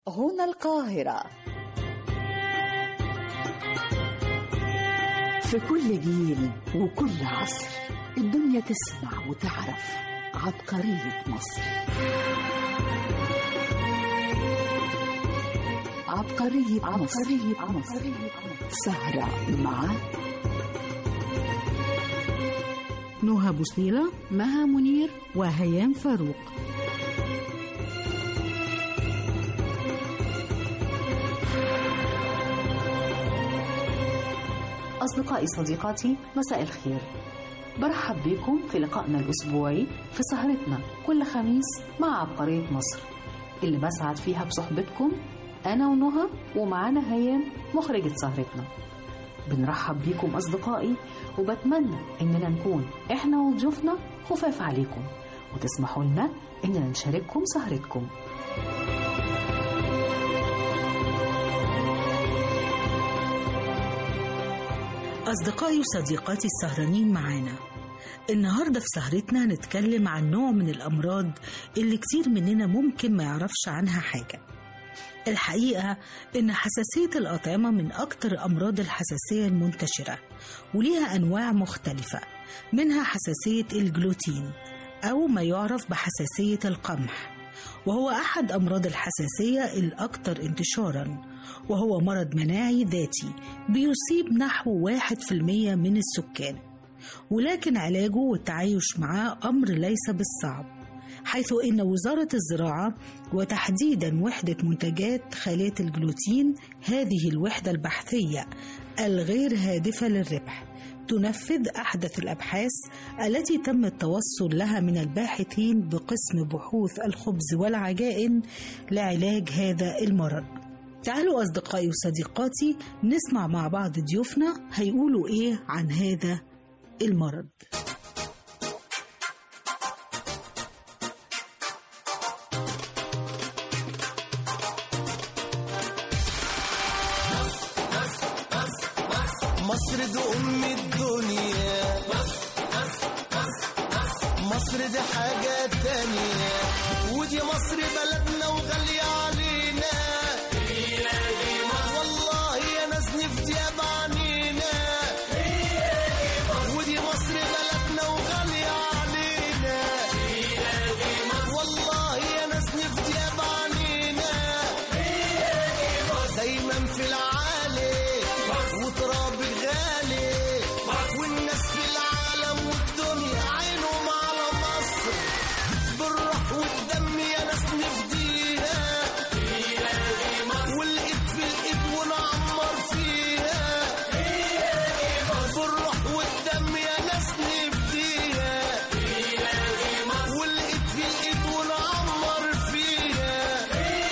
هنا القاهرة في كل جيل وكل عصر الدنيا تسمع وتعرف عبقرية مصر عبقرية عبقرية مصر سهرة مع نهى بوصيلة مها منير وهيام فاروق أصدقائي صديقاتي مساء الخير برحب بكم في لقائنا الأسبوعي في سهرتنا كل خميس مع عبقرية مصر اللي بسعد فيها بصحبتكم أنا ونهى ومعانا هيام مخرجة سهرتنا بنرحب بيكم أصدقائي وبتمنى إننا نكون إحنا وضيوفنا خفاف عليكم وتسمحوا لنا إننا نشارككم سهرتكم أصدقائي وصديقاتي السهرانين معانا النهاردة في سهرتنا هنتكلم عن نوع من الأمراض اللي كتير مننا ممكن ما يعرفش عنها حاجة الحقيقة إن حساسية الأطعمة من أكتر أمراض الحساسية المنتشرة وليها أنواع مختلفة منها حساسية الجلوتين أو ما يعرف بحساسية القمح وهو أحد أمراض الحساسية الأكثر انتشارا وهو مرض مناعي ذاتي بيصيب نحو واحد في المية من السكان ولكن علاجه والتعايش معاه أمر ليس بالصعب حيث إن وزارة الزراعة وتحديدا وحدة منتجات خالية الجلوتين هذه الوحدة البحثية الغير هادفة للربح تنفذ أحدث الأبحاث التي تم التوصل لها من الباحثين بقسم بحوث الخبز والعجائن لعلاج هذا المرض تعالوا أصدقائي وصديقاتي نسمع مع بعض ضيوفنا هيقولوا إيه عن هذا المرض مصر دي أم الدنيا مصر دي حاجة تانية ودي مصر بلدنا وغالية علينا والله يا ناس نفدي عنينا ودي مصر بلدنا وغالية علينا والله يا ناس نفدي عنينا دايما في العالي وتراب غالي والناس في العالم والدنيا عينهم على مصر بالروح والدم يا ناس نفديها والايد في الايد ونعمر فيها بالروح والدم يا ناس نفديها والايد في الايد ونعمر فيها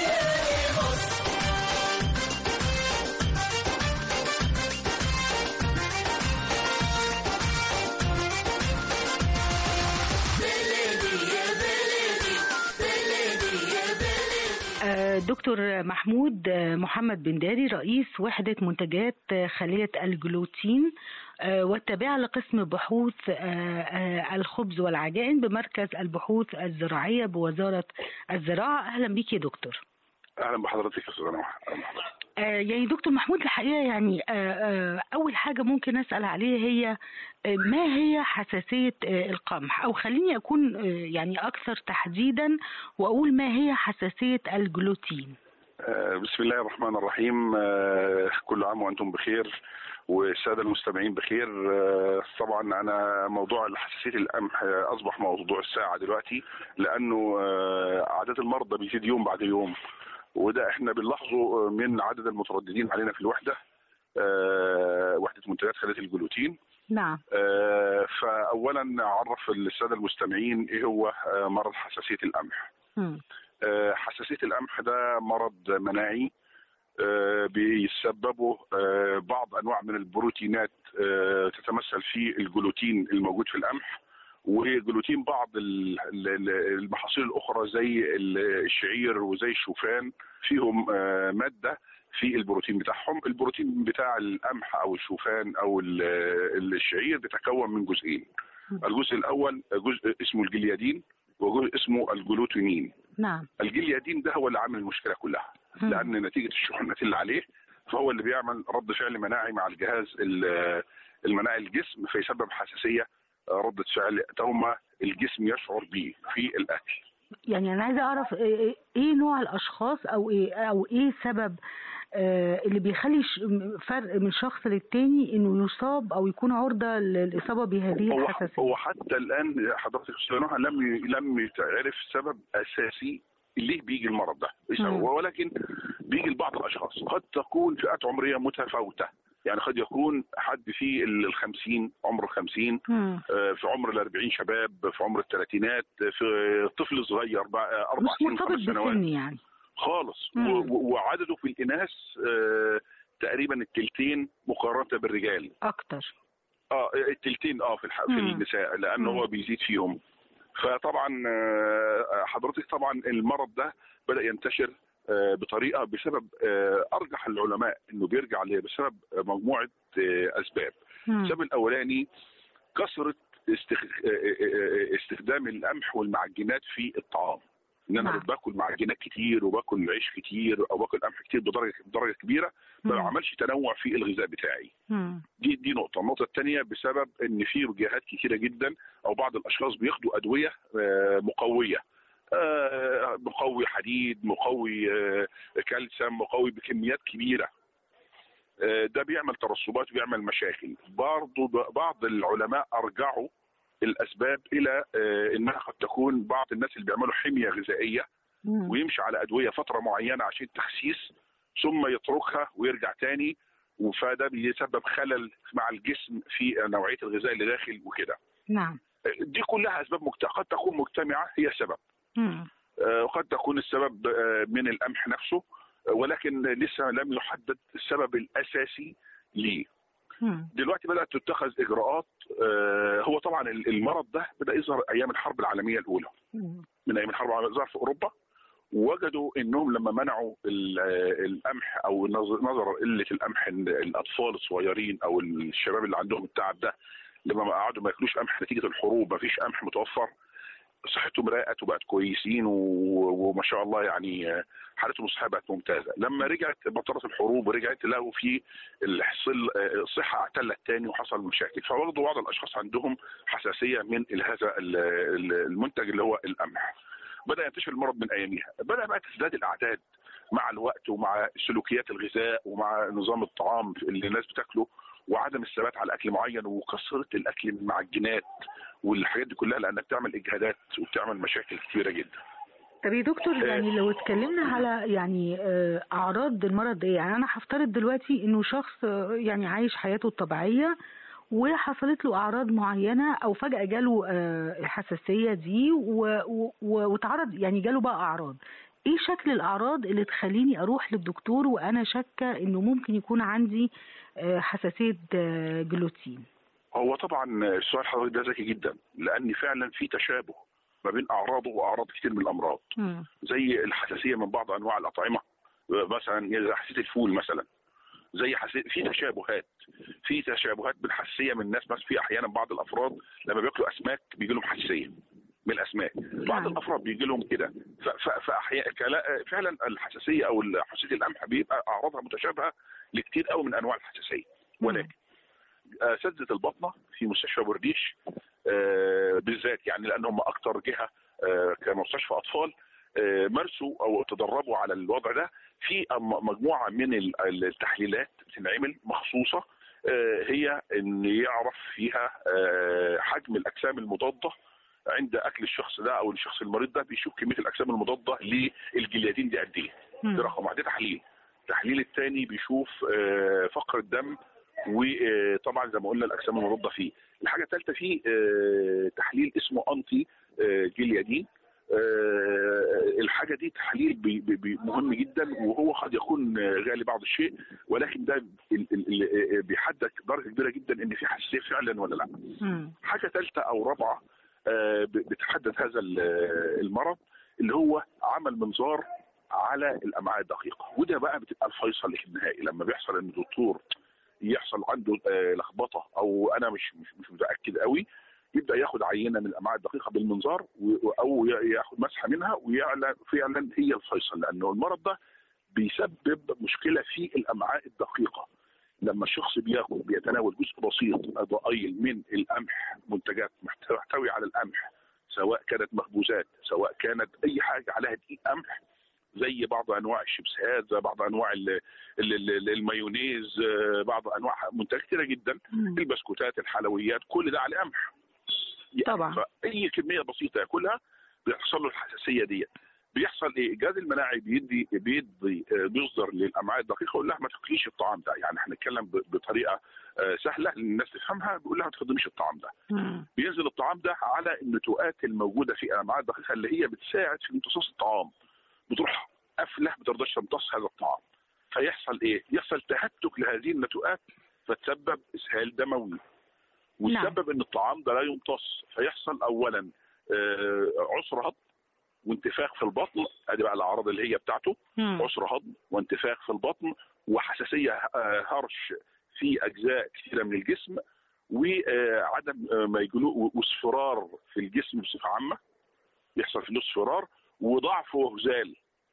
آه، دكتور محمود آه، محمد بن داري رئيس وحدة منتجات آه، خلية الجلوتين آه، والتابعة لقسم بحوث آه، آه، الخبز والعجائن بمركز البحوث الزراعية بوزارة الزراعة أهلا بك يا دكتور اهلا بحضرتك يا استاذ نوح أهلاً بحضرتك. آه، يعني دكتور محمود الحقيقة يعني آه، آه، أول حاجة ممكن أسأل عليها هي آه، ما هي حساسية آه، القمح أو خليني أكون آه، يعني أكثر تحديدا وأقول ما هي حساسية الجلوتين آه، بسم الله الرحمن الرحيم آه، كل عام وانتم بخير والساده المستمعين بخير آه، طبعا انا موضوع حساسيه القمح آه، اصبح موضوع الساعه دلوقتي لانه آه، اعداد المرضى بيزيد يوم بعد يوم وده احنا بنلاحظه من عدد المترددين علينا في الوحده آه، وحده منتجات خليه الجلوتين نعم آه، فاولا اعرف الساده المستمعين ايه هو آه، مرض حساسيه القمح مم. آه، حساسية القمح ده مرض مناعي آه، بيسببه آه، بعض أنواع من البروتينات آه، تتمثل في الجلوتين الموجود في القمح وجلوتين بعض ال- ال- المحاصيل الأخرى زي ال- الشعير وزي الشوفان فيهم آه، مادة في البروتين بتاعهم البروتين بتاع القمح أو الشوفان أو ال- الشعير بيتكون من جزئين الجزء الأول جزء اسمه الجليادين وجزء اسمه الجلوتينين نعم الجليادين ده هو اللي عامل المشكله كلها مم. لان نتيجه الشحنات اللي عليه فهو اللي بيعمل رد فعل مناعي مع الجهاز ال- المناعي الجسم فيسبب حساسيه ردة فعل ثم الجسم يشعر به في الاكل يعني انا عايزه اعرف ايه إيه نوع الاشخاص او ايه او ايه سبب آه، اللي بيخلي ش- فرق من شخص للتاني انه يصاب او يكون عرضه للاصابه بهذه هو الحساسيه هو حتى الان حضرتك استاذ نوح لم ي- لم يتعرف سبب اساسي ليه بيجي المرض ده إيش مم. هو؟ ولكن بيجي لبعض الاشخاص قد تكون فئات عمريه متفاوته يعني قد يكون حد في ال 50 عمر 50 مم. آه، في عمر ال 40 شباب في عمر الثلاثينات في طفل صغير بقى- آه، اربع مش سنين مرتبط خمس سنوات بسن يعني خالص مم. و- و- وعدده في الاناث آه، تقريبا التلتين مقارنه بالرجال اكتر اه التلتين اه في الح... في مم. النساء لان مم. هو بيزيد فيهم فطبعا آه، حضرتك طبعا المرض ده بدا ينتشر آه، بطريقه بسبب آه، ارجح العلماء انه بيرجع ل- بسبب مجموعه آه، اسباب مم. السبب الاولاني كثره استخ... آه، آه، آه، استخدام القمح والمعجنات في الطعام ان انا نعم. باكل معجنات كتير وباكل عيش كتير او باكل قمح كتير بدرجه بدرجه كبيره ما مم. بعملش تنوع في الغذاء بتاعي مم. دي دي نقطة، النقطة الثانية بسبب إن في جهات كثيرة جدا أو بعض الأشخاص بياخدوا أدوية آه، مقوية. آه، مقوي حديد، مقوي آه، كالسيوم، مقوي بكميات كبيرة. آه، ده بيعمل ترسبات وبيعمل مشاكل. برضه ب- بعض العلماء أرجعوا الأسباب إلى آه، إنها قد تكون بعض الناس اللي بيعملوا حمية غذائية مم. ويمشي على ادويه فتره معينه عشان تخسيس ثم يتركها ويرجع تاني فده بيسبب خلل مع الجسم في نوعيه الغذاء اللي داخل وكده نعم دي كلها اسباب مجت... قد تكون مجتمعه هي سبب مم. آه، وقد تكون السبب آه، من القمح نفسه آه، ولكن لسه لم يحدد السبب الاساسي ليه مم. دلوقتي بدات تتخذ اجراءات آه، هو طبعا المرض ده بدا يظهر ايام الحرب العالميه الاولى مم. من ايام الحرب العالميه ظهر في اوروبا وجدوا انهم لما منعوا ال- آه، القمح او نظ- نظرا قله القمح إن الاطفال الصغيرين او الشباب اللي عندهم التعب ده لما ما قعدوا ما ياكلوش قمح نتيجه الحروب ما فيش قمح متوفر صحتهم راقت وبقت كويسين و- وما شاء الله يعني آه، حالتهم الصحيه بقت ممتازه لما رجعت بطلت الحروب ورجعت لقوا في الحصل آه، الصحه اعتلت تاني وحصل مشاكل فبرضه بعض الاشخاص عندهم حساسيه من هذا ال- ال- المنتج اللي هو القمح بدا ينتشر المرض من اياميها بدا بقى تزداد الاعداد مع الوقت ومع سلوكيات الغذاء ومع نظام الطعام اللي الناس بتاكله وعدم الثبات على اكل معين وكثره الاكل من المعجنات والحاجات دي كلها لانها بتعمل اجهادات وبتعمل مشاكل كثيره جدا طب يا دكتور يعني لو اتكلمنا على يعني آه، اعراض المرض ايه يعني انا هفترض دلوقتي انه شخص آه، يعني عايش حياته الطبيعيه وحصلت له اعراض معينه او فجاه جاله آه، الحساسيه دي و- و- و- وتعرض يعني جاله بقى اعراض ايه شكل الاعراض اللي تخليني اروح للدكتور وانا شاكه انه ممكن يكون عندي آه، حساسيه آه، جلوتين هو طبعا السؤال حضرتك ده ذكي جدا لان فعلا في تشابه ما بين اعراضه واعراض كتير من الامراض مم. زي الحساسيه من بعض انواع الاطعمه مثلا زي حساسيه الفول مثلا زي حساسية في تشابهات في تشابهات بالحساسيه من الناس مثلا في احيانا بعض الافراد لما بياكلوا اسماك بيجي لهم حساسيه من الاسماك بعض نعم. الافراد بيجي لهم كده ف- ف- فأحيانا كلا- فعلا الحساسيه او حساسيه القمح بيبقى اعراضها متشابهه لكتير قوي من انواع الحساسيه ولكن اساتذه البطنه في مستشفى بورديش آه، بالذات يعني لان هم اكتر جهه آه، كمستشفى اطفال آه، مارسوا او تدربوا على الوضع ده في أم- مجموعه من ال- التحليلات بتنعمل مخصوصه آه، هي ان يعرف فيها آه، حجم الاجسام المضاده عند اكل الشخص ده او الشخص المريض ده بيشوف كميه الاجسام المضاده للجلياتين دي قد ايه مم. ده رقم واحد ده تحليل التحليل الثاني بيشوف آه، فقر الدم وطبعا زي ما قلنا الاجسام المضاده فيه الحاجه الثالثه فيه آه، تحليل اسمه انتي آه، جليادين آه، الحاجه دي تحليل بي- بي- بي- مهم جدا وهو قد يكون آه، غالي بعض الشيء ولكن ده ال- ال- ال- آه، بيحدد درجه كبيره جدا ان في حساسيه فعلا ولا لا مم. حاجه ثالثه او رابعه آه، ب- بتحدد هذا ال- المرض اللي هو عمل منظار على الامعاء الدقيقه وده بقى بتبقى الفيصل في النهائي لما بيحصل ان الدكتور يحصل عنده آه، لخبطه او انا مش مش مش متاكد قوي يبدا ياخد عينه من الامعاء الدقيقه بالمنظار و- او ي- ياخد مسحه منها ويعلن فعلا هي الفيصل لانه المرض ده بيسبب مشكله في الامعاء الدقيقه لما الشخص بياكل بيتناول جزء بسيط ضئيل من القمح منتجات محتوي على القمح سواء كانت مخبوزات سواء كانت اي حاجه عليها دقيق قمح زي بعض انواع الشيبسات زي بعض انواع ال- ال- ال- المايونيز آه، بعض انواع منتجات كتيره جدا مم. البسكوتات الحلويات كل ده عليه قمح طبعا. فاي كميه بسيطه ياكلها بيحصل له الحساسيه دي بيحصل ايه؟ الجهاز المناعي بيدي بيدي آه، بيصدر للامعاء الدقيقه يقول لها ما تاكليش الطعام ده يعني احنا نتكلم ب- بطريقه آه، سهله للناس تفهمها بيقول لها ما تخدميش الطعام ده مم. بينزل الطعام ده على النتوءات الموجوده في الامعاء الدقيقه اللي هي بتساعد في امتصاص الطعام بتروح قافله ما تقدرش تمتص هذا الطعام فيحصل ايه؟ يحصل تهتك لهذه النتوءات فتسبب اسهال دموي وتسبب ان الطعام ده لا يمتص فيحصل اولا آه، عسر هضم وانتفاخ في البطن ادي بقى الاعراض اللي هي بتاعته مم. عسر هضم وانتفاخ في البطن وحساسيه آه، هرش في اجزاء كثيره من الجسم وعدم آه، ما يقولوا واصفرار في الجسم بصفه عامه يحصل في اصفرار وضعف وهزال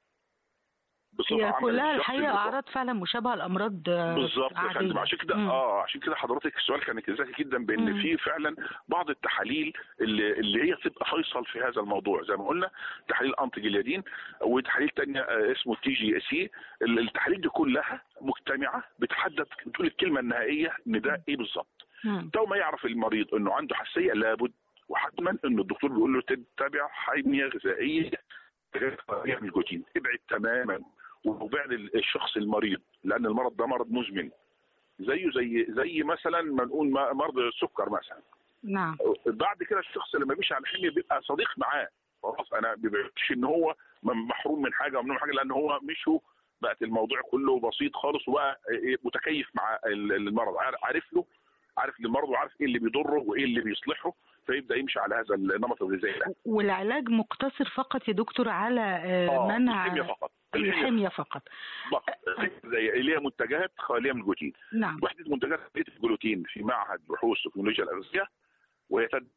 بصفه هي عامه كلها للشخص الحقيقه المصاب. اعراض فعلا مشابهه لامراض آه، بالظبط يا عادية. فندم عشان كده مم. اه عشان كده حضرتك السؤال كان ذكي جدا بان مم. في فعلا بعض التحاليل اللي, اللي هي تبقى فيصل في هذا الموضوع زي ما قلنا تحاليل انتي وتحاليل تانية آه، اسمه تي جي سي التحاليل دي كلها مجتمعه بتحدد بتقول الكلمه النهائيه ان ده ايه بالظبط مم. تو ما يعرف المريض انه عنده حساسيه لابد وحتما انه الدكتور بيقول له تتبع حميه غذائيه غير خاليه من الجلوتين ابعد تماما وبعد الشخص المريض لان المرض ده مرض مزمن زيه زي زي مثلا ما نقول ما- مرض السكر مثلا نعم بعد كده الشخص لما بيمشي على الحميه بيبقى صديق معاه خلاص انا بيبقاش ان هو م- محروم من حاجه وممنوع من حاجه لان هو مشوا بقت الموضوع كله بسيط خالص وبقى إيه متكيف مع ال- المرض عار- عارف له عارف المرض وعارف ايه اللي بيضره وايه اللي بيصلحه فيبدا يمشي على هذا النمط الغذائي ده والعلاج مقتصر فقط يا دكتور على آه، اه منع الحميه فقط الحميه الحمية فقط فقط زي اللي هي منتجات خاليه من الجلوتين نعم وحده منتجات خاليه الجلوتين في معهد بحوث تكنولوجيا الاغذيه وهي تدخل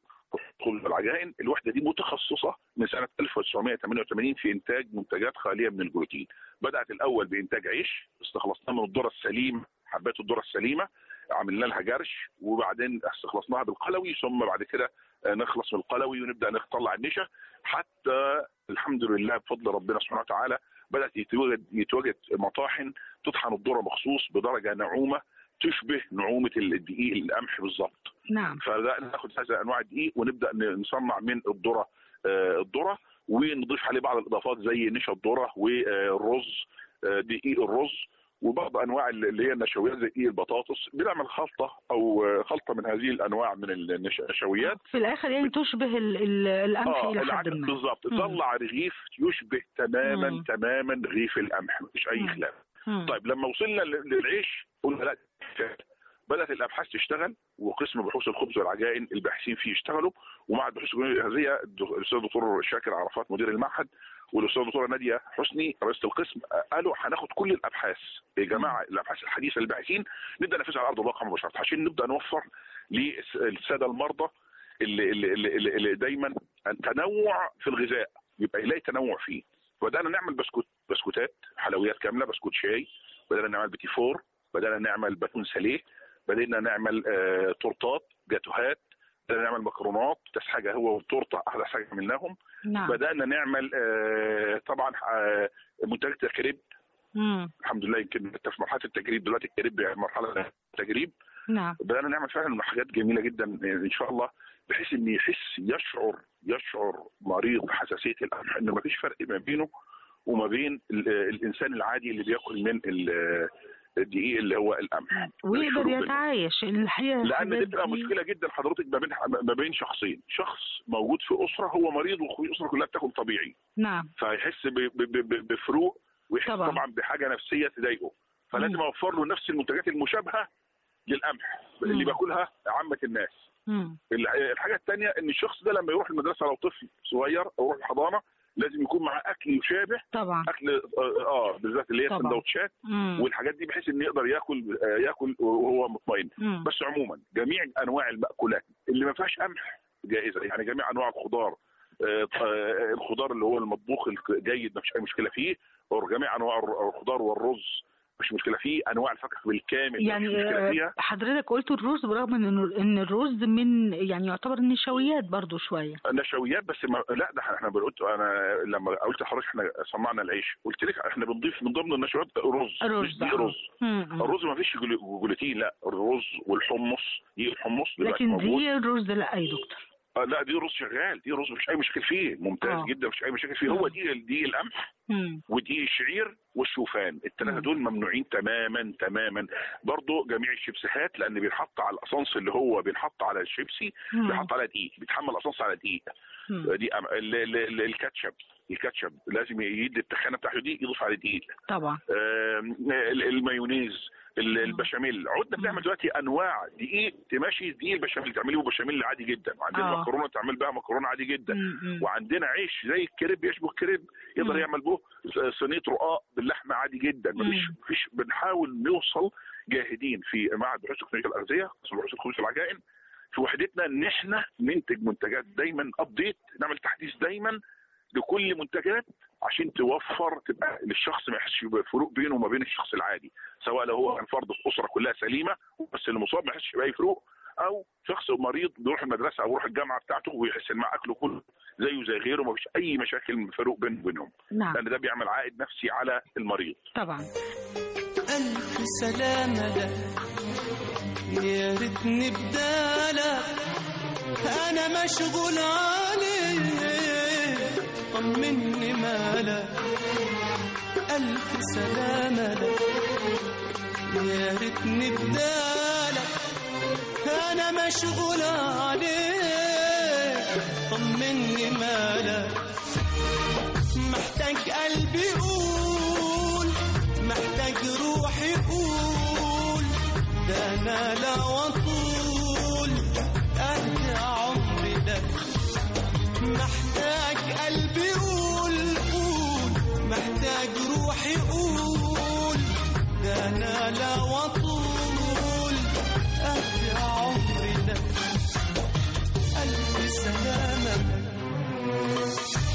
العجائن الوحده دي متخصصه من سنه 1988 في انتاج منتجات خاليه من الجلوتين بدات الاول بانتاج عيش استخلصناه من الذره السليمه حبات الذره السليمه عملنا لها جرش وبعدين استخلصناها بالقلوي ثم بعد كده آه، نخلص من القلوي ونبدا نطلع النشا حتى الحمد لله بفضل ربنا سبحانه وتعالى بدات يتوجد يتوجد مطاحن تطحن الذره مخصوص بدرجه نعومه تشبه نعومه الدقيق القمح بالظبط نعم فده ناخد هذا انواع الدقيق ونبدا نصنع من الذره آه، الذره ونضيف عليه بعض الاضافات زي نشا الذره والرز آه، دقيق الرز وبعض انواع اللي هي النشويات زي دقيق البطاطس بنعمل خلطه او آه، خلطه من هذه الانواع من النش- النشويات في الاخر يعني تشبه ال- ال- القمح اه الى حد العجب ما بالظبط مم. طلع رغيف يشبه تماما مم. تماما رغيف القمح مفيش اي مم. خلاف مم. طيب لما وصلنا لل- للعيش قلنا لا كفاية. بدات الابحاث تشتغل وقسم بحوث الخبز والعجائن الباحثين فيه يشتغلوا ومعهد بحوث الغذائيه الد- الاستاذ الدكتور شاكر عرفات مدير المعهد والاستاذ الدكتوره ناديه حسني رئيسه القسم قالوا هناخد كل الابحاث يا جماعه الابحاث الحديثه للباحثين نبدا ننفذها على ارض الواقع مباشره عشان نبدا نوفر للساده المرضى اللي, اللي, اللي, اللي, اللي دايما التنوع في الغذاء يبقى يلاقي تنوع فيه بدانا نعمل بسكوت بسكوتات حلويات كامله بسكوت شاي بدانا نعمل بيتي فور بدانا نعمل باتون ساليه بدانا نعمل آه تورتات جاتوهات بدانا نعمل مكرونات تسحجه هو والتورته احلى حاجه عملناهم نعم بدانا نعمل آه طبعا آه منتجات الكريب مم. الحمد لله يمكن انت في مرحله التجريب دلوقتي الكريب يعني مرحله التجريب نعم بدانا نعمل فعلا حاجات جميله جدا ان شاء الله بحيث ان يحس يشعر يشعر مريض حساسيه القمح ان مفيش فرق ما بينه وما بين ال- الانسان العادي اللي بياكل من ال- الدقيق اللي هو القمح ويقدر الشروب منه. يتعايش الحقيقه لان الحاجات دي بتبقى دي- مشكله جدا حضرتك ما بين ما بين شخصين شخص موجود في اسره هو مريض والاسره كلها بتاكل طبيعي نعم فيحس ب- ب- ب- بفروق ويحس طبعا. طبعا, طبعا بحاجه نفسيه تضايقه فلازم مم. اوفر له نفس المنتجات المشابهه للقمح مم. اللي بياكلها عامه الناس مم. الح- الحاجه الثانيه ان الشخص ده لما يروح المدرسه لو طفل صغير او يروح الحضانه لازم يكون معاه اكل يشابه طبعا اكل اه آه، بالذات اللي هي طبعا. السندوتشات مم. والحاجات دي بحيث انه يقدر ياكل آه، ياكل وهو مطمئن مم. بس عموما جميع انواع المأكولات اللي ما فيهاش قمح جائزه يعني جميع انواع الخضار آه، آه، الخضار اللي هو المطبوخ الجيد ما فيش اي مشكله فيه وجميع انواع الر- الخضار والرز مش مشكله فيه انواع الفاكهه بالكامل مفيش يعني مشكله آه، فيها حضرتك قلت الرز برغم ان ان الرز من يعني يعتبر النشويات برضو شويه نشويات بس ما لا ده احنا بنقول انا لما قلت لحضرتك احنا صنعنا العيش قلت لك احنا بنضيف من ضمن النشويات رز الرز مش دي آه. رز مم، مم. الرز ما فيش جلو- جلوتين لا الرز والحمص دي الحمص دلوقتي لكن موجود. دي الرز لا يا دكتور آه لا دي رز شغال دي رز مفيش اي مشاكل فيه ممتاز آه. جدا مفيش اي مشاكل فيه هو دي دي القمح مم. ودي الشعير والشوفان الثلاثه مم. دول ممنوعين تماما تماما برضه جميع الشيبسيهات لان بينحط على الاسانس اللي هو بينحط على الشيبسي مم. بيحط على دقيق بيتحمل اسانس على دقيق مم. دي أم- ال- ال- ال- الكاتشب الكاتشب لازم يدي التخانه بتاعته دي يضيف على دقيق طبعا آم، ال- المايونيز ال- البشاميل عدنا بنعمل دلوقتي انواع دقيق تمشي دقيق البشاميل تعمليه بشاميل عادي جدا وعندنا آه. مكرونه تعمل بها مكرونه عادي جدا مم، مم. وعندنا عيش زي الكريب يشبه الكريب يقدر مم. يعمل به صينيه رقاق باللحمه عادي جدا مفيش مم. مفيش بنحاول نوصل جاهدين في معهد بحوث تكنولوجيا الاغذيه قسم بحوث الخبز والعجائن في وحدتنا ان احنا ننتج منتجات دايما ابديت نعمل تحديث دايما لكل منتجات عشان توفر تبقى للشخص ما يحسش بفروق بينه وما بين الشخص العادي سواء لو هو كان فرد في اسره كلها سليمه بس المصاب ما يحسش باي فروق او شخص مريض بيروح المدرسه او بيروح الجامعه بتاعته ويحس ان مع اكله كله زيه زي غيره ما فيش اي مشاكل فروق بينه وبينهم نعم لان ده بيعمل عائد نفسي على المريض طبعا ألف سلامة لك يا ريتني بدالك أنا مشغول عليك طمني مالك ألف سلامة لك يا ريتني بدالك أنا مشغول عليك طمني مالك محتاج قلبي يقول محتاج روحي يقول ده انا لا وطول اهدى عمري لك محتاج قلبي يقول قول محتاج روحي يقول ده انا لا وطول اهدى عمري لك الف سلامه لك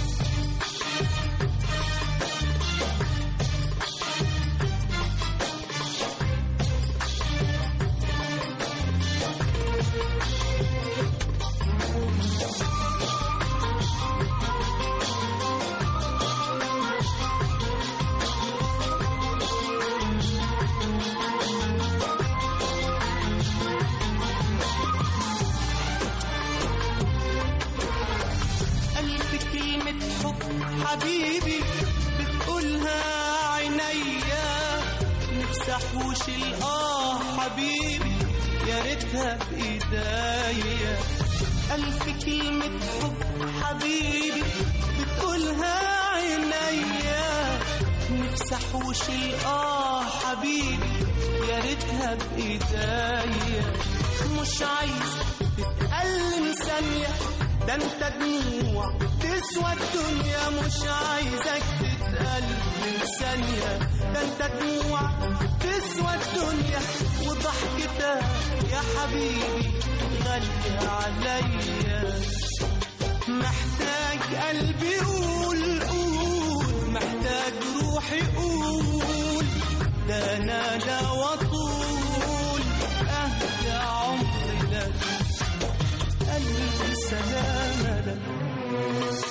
ألف كلمة حب حبيبي بتقولها عينيا نفسي احوش الآه حبيبي يا ريتها بإيديا ألف كلمة حب حبيبي بتقولها عينيا نفسي احوش الآه حبيبي يا ريتها بإيديا مش عايز تتألم ثانية ده انت دموع تسوى الدنيا مش عايزك تتألم ثانية ده انت دموع تسوى الدنيا وضحكتك يا حبيبي غالية عليا محتاج قلبي يقول قول محتاج روحي قول ده انا لا وطول اهدى عمري لك الف سلامه لك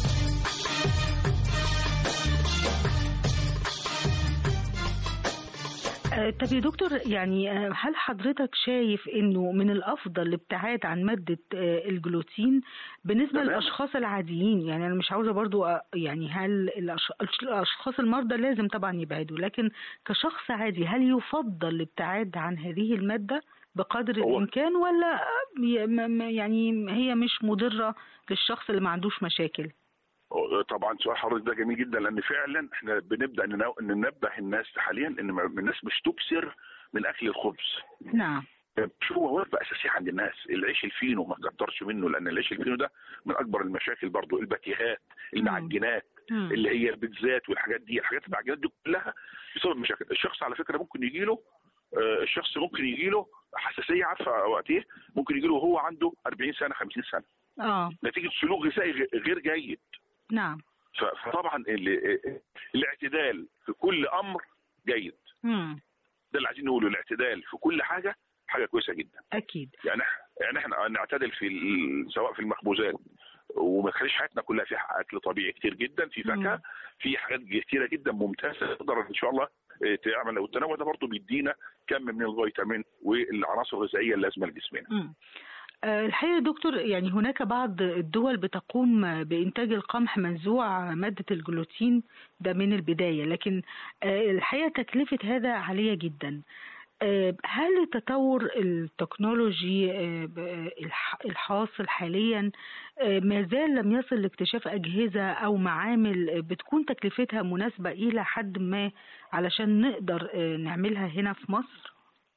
آه، طب يا دكتور يعني آه، هل حضرتك شايف انه من الافضل الابتعاد عن ماده آه، الجلوتين بالنسبه تمام. للاشخاص العاديين يعني انا مش عاوزه برضو آه، يعني هل الأش- الاشخاص المرضى لازم طبعا يبعدوا لكن كشخص عادي هل يفضل الابتعاد عن هذه الماده بقدر هو- الامكان ولا آه، ي- م- م- يعني هي مش مضره للشخص اللي ما عندوش مشاكل طبعا سؤال حضرتك ده جميل جدا لان فعلا احنا بنبدا ننو- ننبه الناس حاليا ان ما- الناس مش تكسر من اكل الخبز نعم شو هو وجبه اساسيه عند الناس العيش الفينو ما تكترش منه لان العيش الفينو ده من اكبر المشاكل برضو الباتيهات المعجنات مم. اللي هي البيتزات والحاجات دي الحاجات المعجنات دي كلها بسبب مشاكل الشخص على فكره ممكن يجي له الشخص ممكن يجي له حساسيه عارفه وقت ايه ممكن يجي له وهو عنده 40 سنه 50 سنه اه نتيجه سلوك غذائي غ- غير جيد نعم ف- فطبعا ال- الاعتدال في كل امر جيد مم. ده اللي عايزين نقوله الاعتدال في كل حاجه حاجه كويسه جدا اكيد يعني إح- يعني احنا نعتدل في ال- سواء في المخبوزات وما تخليش حياتنا كلها فيها اكل طبيعي كتير جدا في فاكهه مم. في حاجات كتيره جدا ممتازه تقدر ان شاء الله اه، تعمل والتنوع ده برضه بيدينا كم من الفيتامين والعناصر الغذائيه اللازمه لجسمنا مم. آه، الحقيقة يا دكتور يعني هناك بعض الدول بتقوم بإنتاج القمح منزوع مادة الجلوتين ده من البداية لكن آه، الحقيقة تكلفة هذا عالية جدا آه، هل التطور التكنولوجي آه، ب- الح- الحاصل حاليا آه، ما زال لم يصل لاكتشاف أجهزة أو معامل آه، بتكون تكلفتها مناسبة إلى حد ما علشان نقدر آه، نعملها هنا في مصر؟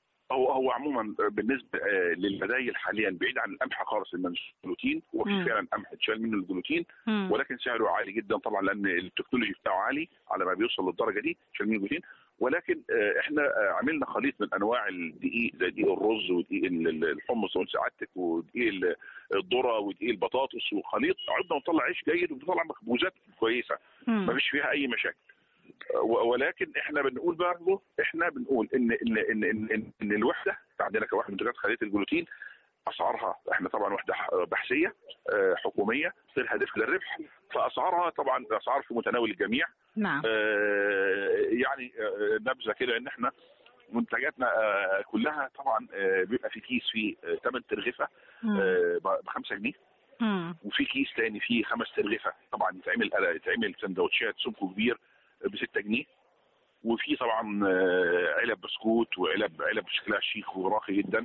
هو هو عموما بالنسبه اه، للبدايل حاليا بعيد عن القمح خالص المنسوب الجلوتين هو مم. في فعلا قمح اتشال منه الجلوتين مم. ولكن سعره عالي جدا طبعا لان التكنولوجي بتاعه عالي على ما بيوصل للدرجه دي عشان من الجلوتين ولكن آه، احنا آه، عملنا خليط من انواع الدقيق زي دقيق الرز ودقيق ال- ال- الحمص زي ما سعادتك ودقيق ال- الذره ودقيق البطاطس وخليط عدنا ونطلع عيش جيد وبنطلع مخبوزات كويسه مم. ما فيش فيها اي مشاكل و- ولكن احنا بنقول برضه احنا بنقول ان ان ان ان, إن, إن الوحده عندنا كواحد منتجات خليه الجلوتين اسعارها احنا طبعا وحده ح- بحثيه آه، حكوميه غير هادفه للربح فاسعارها طبعا اسعار في متناول الجميع نعم آه، يعني آه، نبذه كده ان احنا منتجاتنا آه، كلها طبعا آه، بيبقى في كيس فيه 8 ترغفه مم. ب 5 جنيه مم. وفي كيس تاني فيه خمس ترغفه طبعا يتعمل يتعمل سندوتشات سمكه كبير ب 6 جنيه وفي طبعا آه، علب بسكوت وعلب علب شكلها شيك وراقي جدا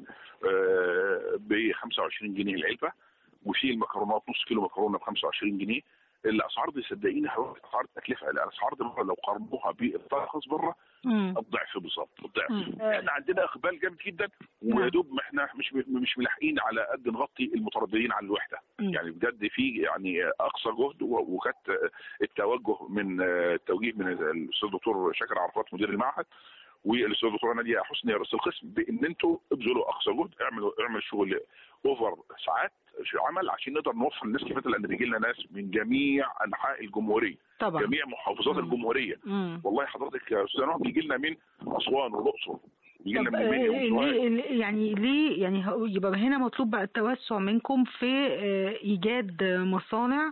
ب 25 جنيه العلبه وفي المكرونات نص كيلو مكرونه ب 25 جنيه الاسعار دي صدقيني هو اسعار التكلفه الاسعار دي بره لو قارنوها بالارخص بره مم. الضعف بالظبط الضعف مم. احنا عندنا اقبال جامد جدا ويا دوب ما احنا مش مش ملاحقين على قد نغطي المترددين على الوحده مم. يعني بجد في يعني اقصى جهد و- وكانت التوجه من التوجيه من الاستاذ الدكتور شاكر عرفات مدير المعهد والاستاذ الدكتوره ناديه حسني رئيس القسم بان انتوا ابذلوا اقصى جهد اعملوا اعملوا شغل اوفر ساعات في عمل عشان نقدر نوصل للناس كفايه لان بيجي لنا ناس من جميع انحاء الجمهوريه طبعا جميع محافظات مم. الجمهوريه مم. والله حضرتك يا استاذ نوح بيجي لنا من اسوان والاقصر بيجي لنا طب من آه، المنيا وسوهاج ليه يعني ليه يعني هو- يبقى هنا مطلوب بقى التوسع منكم في آه، ايجاد آه، مصانع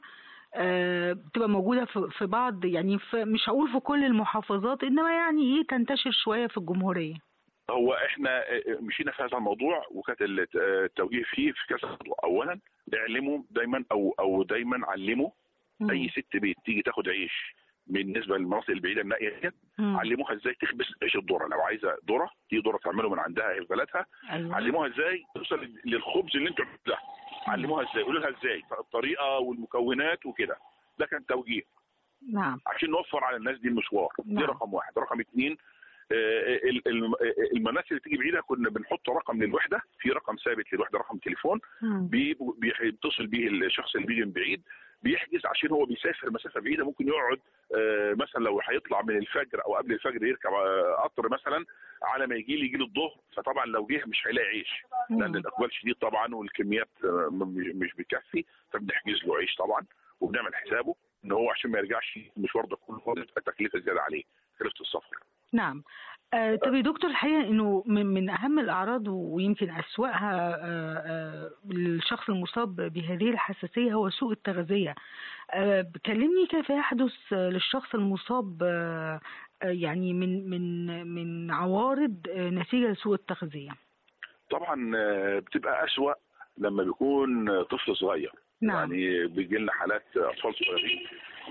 آه، بتبقى موجودة في في بعض يعني في مش هقول في كل المحافظات انما يعني ايه تنتشر شوية في الجمهورية هو احنا مشينا في هذا الموضوع وكانت الت- التوجيه فيه في كذا خطوة. اولا اعلموا دايما او او دايما علموا مم. اي ست بيت تيجي تاخد عيش بالنسبه للمناطق البعيده النائيه ديت مم. علموها ازاي تخبز عيش الذره لو عايزه ذره دي ذره تعمله من عندها هي في بلدها ايوه علموها ازاي توصل للخبز اللي انتوا عملتوه علموها ازاي قولوا لها ازاي الطريقه والمكونات وكده ده كان توجيه نعم عشان نوفر على الناس دي المشوار دي نعم. رقم واحد رقم اثنين آه، ال- ال- المناسك اللي تيجي بعيده كنا بنحط رقم للوحده في رقم ثابت للوحده رقم تليفون مم. بي- بيتصل بيه الشخص اللي بيجي من بعيد بيحجز عشان هو بيسافر مسافه بعيده ممكن يقعد آه، مثلا لو هيطلع من الفجر او قبل الفجر يركب آه، قطر مثلا على ما يجي لي يجي له الظهر فطبعا لو جه مش هيلاقي عيش لان مم. الاقبال شديد طبعا والكميات آه، م- مش بتكفي فبنحجز له عيش طبعا وبنعمل حسابه ان هو عشان ما يرجعش المشوار ده كله تبقى تكلفه زياده عليه تكلفه السفر نعم آه، طب يا دكتور الحقيقة انه من, من اهم الاعراض ويمكن اسوأها آه، آه، للشخص المصاب بهذه الحساسية هو سوء التغذية آه، كلمني كيف يحدث آه، للشخص المصاب آه، آه، يعني من من من عوارض آه، نتيجة لسوء التغذية طبعا آه، بتبقى اسوأ لما بيكون آه، طفل صغير نعم يعني بيجي لنا حالات اطفال صغيرين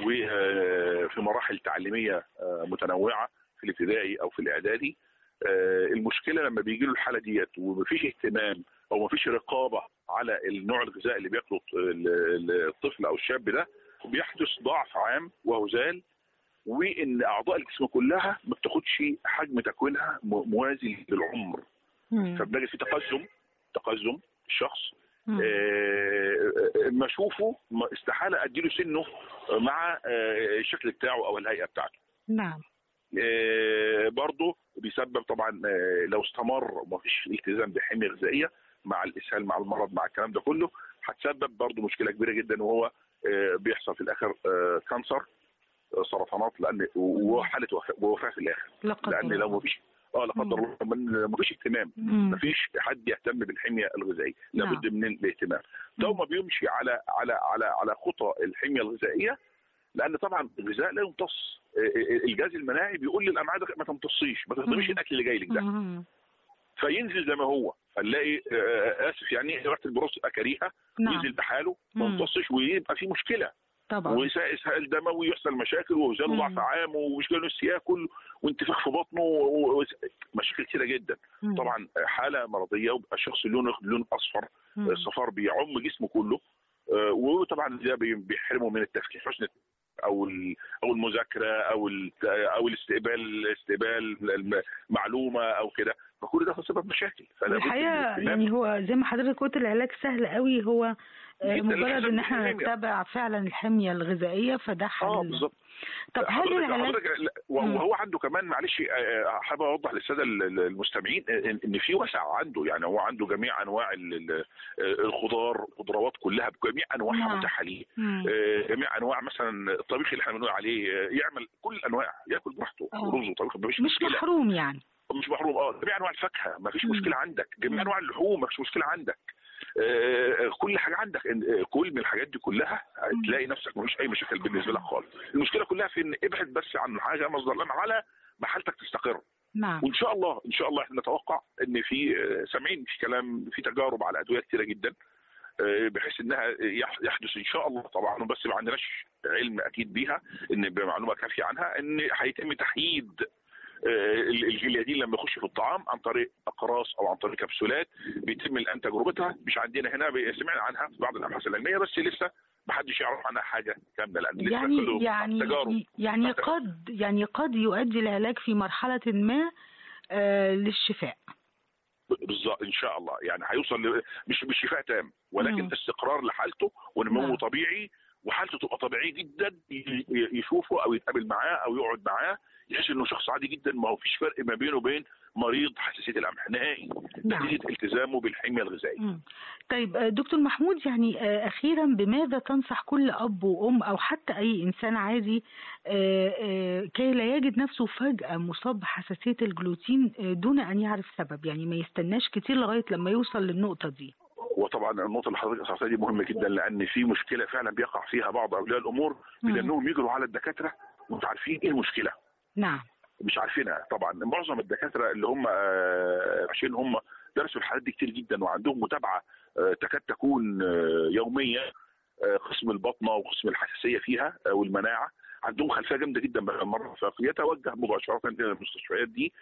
وفي مراحل تعليميه آه، متنوعه في الابتدائي او في الاعدادي آه، المشكله لما بيجي له الحاله ديت ومفيش اهتمام او مفيش رقابه على النوع الغذائي اللي بياكله ال- ال- الطفل او الشاب ده بيحدث ضعف عام وهزال وان اعضاء الجسم كلها ما بتاخدش حجم تكوينها م- موازي للعمر مم. فبنلاقي في تقزم تقزم الشخص مم. آه، ما اشوفه ما استحاله اديله سنه مع آه، الشكل بتاعه او الهيئه بتاعته نعم آه، برضه بيسبب طبعا آه، لو استمر وما فيش التزام بحميه غذائيه مع الاسهال مع المرض مع الكلام ده كله هتسبب برضه مشكله كبيره جدا وهو آه، بيحصل في الاخر آه، كانسر آه، سرطانات لان وحاله وفاه وفاة في الاخر لا قدر لان لو الله. ما فيش اه لا قدر الله من- ما فيش اهتمام مم. ما فيش حد يهتم بالحميه الغذائيه نعم. لابد من الاهتمام لو ما بيمشي على على على على خطى الحميه الغذائيه لان طبعا الغذاء لا يمتص آه، آه، الجهاز المناعي بيقول للامعاء ده ما تمتصيش ما تهضميش مم. الاكل اللي جاي لك ده مم. فينزل زي ما هو فنلاقي آه، اسف يعني ريحه البروس تبقى كريهه نعم ينزل بحاله ما مم. يمتصش ويبقى في مشكله طبعا واسهال دموي يحصل مشاكل ووزانه مم. ضعف عام ومشكله نفسي ياكل وانتفاخ في بطنه و- و- مشاكل كتيره جدا مم. طبعا حاله مرضيه وبقى الشخص لونه لون اصفر مم. الصفار بيعم جسمه كله آه، وطبعا ده بي- بيحرمه من التفكير حسن او ال- او المذاكره او ال- او الاستقبال استقبال المعلومه او كده فكل ده سبب مشاكل فلا بد من الحقيقه الاهتمام. يعني هو زي ما حضرتك قلت العلاج سهل قوي هو آه، جداً، مجرد الحساب ان احنا بالحمية. نتبع فعلا الحميه الغذائيه فده حل اه بالظبط طب هل حضرتك- العلاج حضرتك لا، مم. وهو عنده كمان معلش آه، حابب اوضح للساده ال- ال- المستمعين ان إن في وسع عنده يعني هو عنده جميع انواع ال- ال- آه، الخضار الخضروات كلها بجميع انواعها نعم. متاحه ليه مم. آه، جميع انواع مثلا الطبيخ اللي احنا بنقول عليه آه، يعمل كل الانواع ياكل براحته آه. رز وطبيخ مفيش مش مشكله محروم يعني مش محروم اه جميع انواع الفاكهه ما فيش مم. مشكله عندك مم. جميع انواع اللحوم ما فيش مشكله عندك آه، كل حاجه عندك إن- آه، كل من الحاجات دي كلها هتلاقي نفسك مفيش اي مشاكل بالنسبه لك خالص المشكله كلها في ان ابعد بس عن حاجه مصدر لنا على ما حالتك تستقر نعم وان شاء الله ان شاء الله احنا نتوقع ان في آه، سامعين في كلام في تجارب على ادويه كتيره جدا آه، بحيث انها يح- يحدث ان شاء الله طبعا بس ما عندناش علم اكيد بيها ان بمعلومه كافيه عنها ان هيتم تحييد آه، ال- الجليادين لما يخش في الطعام عن طريق اقراص او عن طريق كبسولات بيتم الان تجربتها مش عندنا هنا ب- سمعنا عنها في بعض الابحاث العلميه بس لسه ما حدش يعرف عنها حاجه كامله لان لسه كله يعني تجارب يعني يعني قد يعني قد يؤدي العلاج في مرحله ما آه، للشفاء بالظبط ان شاء الله يعني هيوصل ل... مش مش شفاء تام ولكن مم. استقرار لحالته ونمو نعم. طبيعي وحالته تبقى طبيعيه جدا ي- ي- يشوفه او يتقابل معاه او يقعد معاه يحس انه شخص عادي جدا ما هو فيش فرق ما بينه وبين مريض حساسيه القمح نهائي نعم. نتيجه التزامه بالحميه الغذائيه مم. طيب آه، دكتور محمود يعني آه، أخيرا بماذا تنصح كل أب وأم أو حتى أي إنسان عادي آه، آه، كي لا يجد نفسه فجأة مصاب بحساسية الجلوتين آه، دون أن يعرف سبب يعني ما يستناش كتير لغاية لما يوصل للنقطة دي وطبعا النقطه اللي حضرتك اثرتها دي مهمه جدا لان في مشكله فعلا بيقع فيها بعض اولياء الامور مم. بانهم يجروا على الدكاتره ومش عارفين ايه المشكله نعم مش عارفينها طبعا معظم الدكاتره اللي هم آه، عشان هم درسوا الحالات دي كتير جدا وعندهم متابعه آه، تكاد تكون آه، يوميه آه، قسم البطنه وقسم الحساسيه فيها آه، والمناعه عندهم خلفيه جامده جدا بالمره فيتوجه مباشره الى المستشفيات دي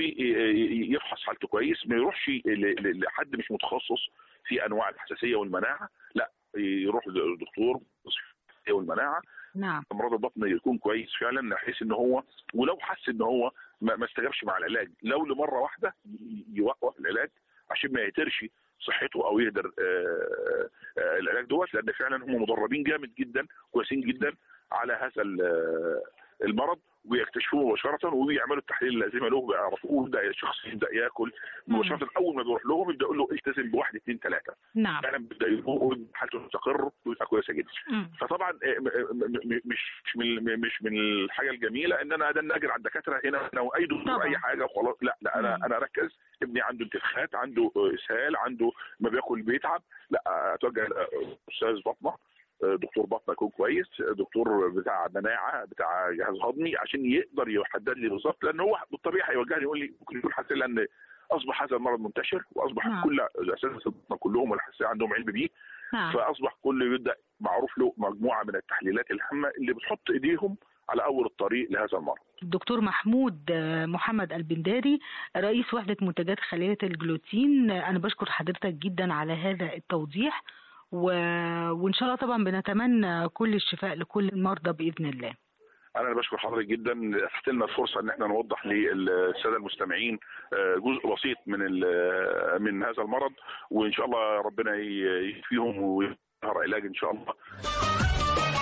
ويفحص حالته كويس ما يروحش ل- ل- لحد مش متخصص في انواع الحساسيه والمناعه لا يروح لدكتور الحساسيه والمناعه نعم امراض البطن يكون كويس فعلا بحيث ان هو ولو حس ان هو ما, ما استجابش مع العلاج لو لمره واحده ي- يوقف العلاج عشان ما يهترش صحته او يهدر آه، آه، العلاج دوت لان فعلا هم مدربين جامد جدا كويسين جدا على هذا ال- آه، المرض ويكتشفوه مباشره وبيعملوا التحليل اللازمه له بيعرفوه ويبدا الشخص يبدا ياكل مباشره اول ما بيروح لهم يبدا يقول له التزم بواحد اثنين ثلاثه نعم فعلا بيبدا يفوق حالته تستقر ويبقى كويسه جدا مم. فطبعا آه، م- م- م- مش مش من مش من الحاجه الجميله ان انا ده اجر على الدكاتره هنا انا واي دكتور طبعا. اي حاجه وخلاص لا لا انا مم. انا اركز ابني عنده انتفاخات عنده آه، اسهال عنده ما بياكل بيتعب لا آه، اتوجه لاستاذ بطنه آه، دكتور بطنه يكون كويس آه، دكتور بتاع مناعه بتاع جهاز هضمي عشان يقدر يحدد لي بالظبط لان هو بالطبيعه هيوجهني يقول لي ممكن يكون حساسيه لان اصبح هذا المرض منتشر واصبح نعم. كل اساتذه البطنه كلهم والحساسيه عندهم علم بيه نعم فاصبح كل يبدا معروف له مجموعه من التحليلات الهامه اللي بتحط ايديهم على اول الطريق لهذا المرض. الدكتور محمود آه، محمد البنداري رئيس وحدة منتجات خلية الجلوتين آه، أنا بشكر حضرتك جدا على هذا التوضيح و... وإن شاء الله طبعا بنتمنى كل الشفاء لكل المرضى بإذن الله انا اللي بشكر حضرتك جدا اتحت لنا الفرصه ان احنا نوضح للساده المستمعين آه، جزء بسيط من ال- من هذا المرض وان شاء الله ربنا ي- يشفيهم ويظهر علاج ان شاء الله.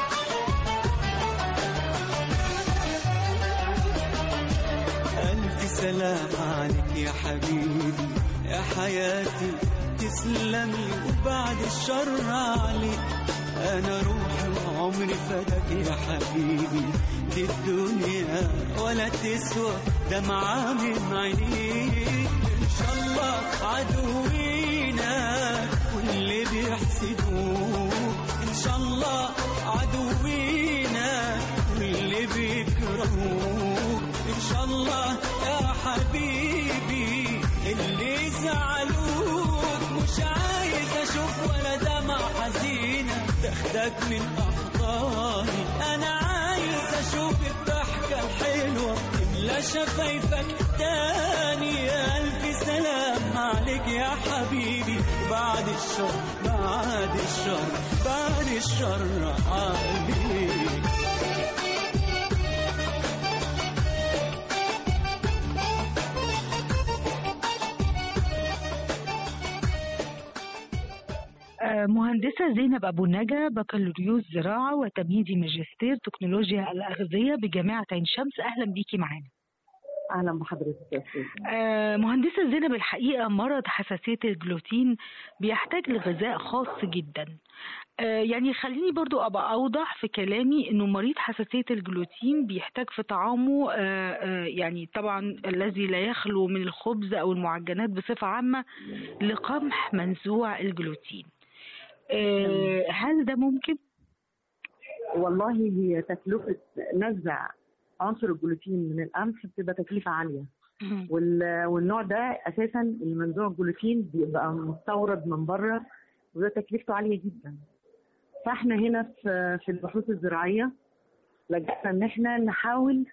ألف سلام عليك يا حبيبي يا حياتي تسلمي وبعد الشر عليك انا روحي وعمري فداك يا حبيبي دي الدنيا ولا تسوى دمعة من عينيك ان شاء الله عدوينا واللي بيحسدوك ان شاء الله عدوينا واللي بيكرهوك ان شاء الله يا حبيبي اللي زعلوك مش عايز اشوف ولا دمع حزينه تاخدك من احضاني انا عايز اشوف الضحكه الحلوه تملى شفايفك تاني الف سلام عليك يا حبيبي بعد الشر بعد الشر بعد الشر عليك آه، مهندسة زينب أبو النجا بكالوريوس زراعة وتمهيدي ماجستير تكنولوجيا الأغذية بجامعة عين شمس أهلا بيكي معانا اهلا بحضرتك يا استاذ آه، مهندسة زينب الحقيقة مرض حساسية الجلوتين بيحتاج لغذاء خاص جدا آه، يعني خليني برضو أبقى أوضح في كلامي إنه مريض حساسية الجلوتين بيحتاج في طعامه آه، آه، يعني طبعا الذي لا يخلو من الخبز أو المعجنات بصفة عامة لقمح منزوع الجلوتين آه، هل ده ممكن؟ والله هي تكلفه نزع عنصر الجلوتين من القمح بتبقى تكلفه عاليه وال- والنوع ده اساسا المنزوع الجلوتين بيبقى مستورد من بره وده تكلفته عاليه جدا فاحنا هنا في في البحوث الزراعيه لجأنا ان احنا نحاول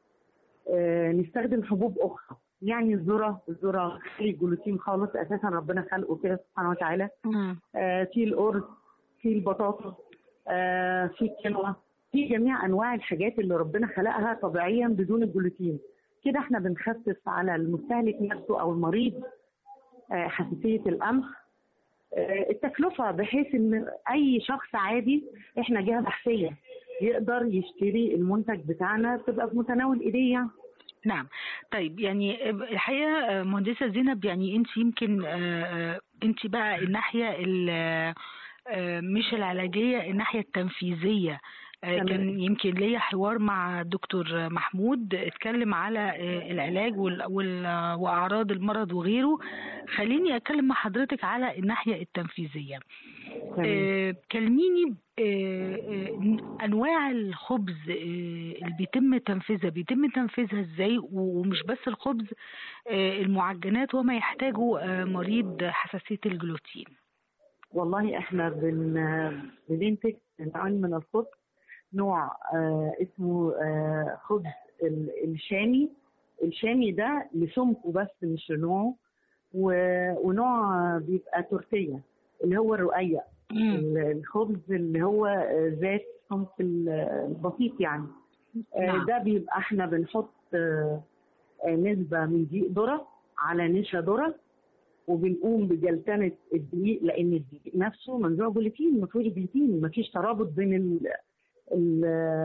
آه، نستخدم حبوب اخرى يعني الذره الذره خالي الجلوتين خالص اساسا ربنا خلقه كده سبحانه وتعالى آه، في الأرز في البطاطا آه، في الكينوا في جميع انواع الحاجات اللي ربنا خلقها طبيعيا بدون الجلوتين كده احنا بنخفف على المستهلك نفسه او المريض آه، حساسيه القمح آه، التكلفه بحيث ان اي شخص عادي احنا جهه بحثيه يقدر يشتري المنتج بتاعنا تبقى في متناول ايديه يعني. نعم طيب يعني الحقيقة آه، مهندسة زينب يعني انت يمكن انت بقى الناحية ال- آه، مش العلاجية الناحية التنفيذية آه، تمام. كان يمكن ليا حوار مع دكتور محمود اتكلم على آه، العلاج وال- وال- وأعراض المرض وغيره خليني أتكلم مع حضرتك على الناحية التنفيذية تمام. آه، كلميني آه، آه، انواع الخبز آه، اللي بيتم تنفيذها بيتم تنفيذها ازاي و- ومش بس الخبز آه، المعجنات وما يحتاجه آه، مريض حساسية الجلوتين والله احنا بن بننتج نوع من الخبز نوع آه اسمه آه خبز ال- الشامي الشامي ده لسمكه بس مش لنوعه و- ونوع بيبقى تورتيه اللي هو الرقيق ال- الخبز اللي هو آه، ذات سمك ال- البسيط يعني آه، نعم. ده بيبقى احنا بنحط آه، آه، نسبة من دقيق ذرة على نشا ذرة وبنقوم بجلتنة الدقيق لأن الدقيق نفسه منزوع جلوتين ما فيهوش جلوتين ما فيش ترابط بين ال ال-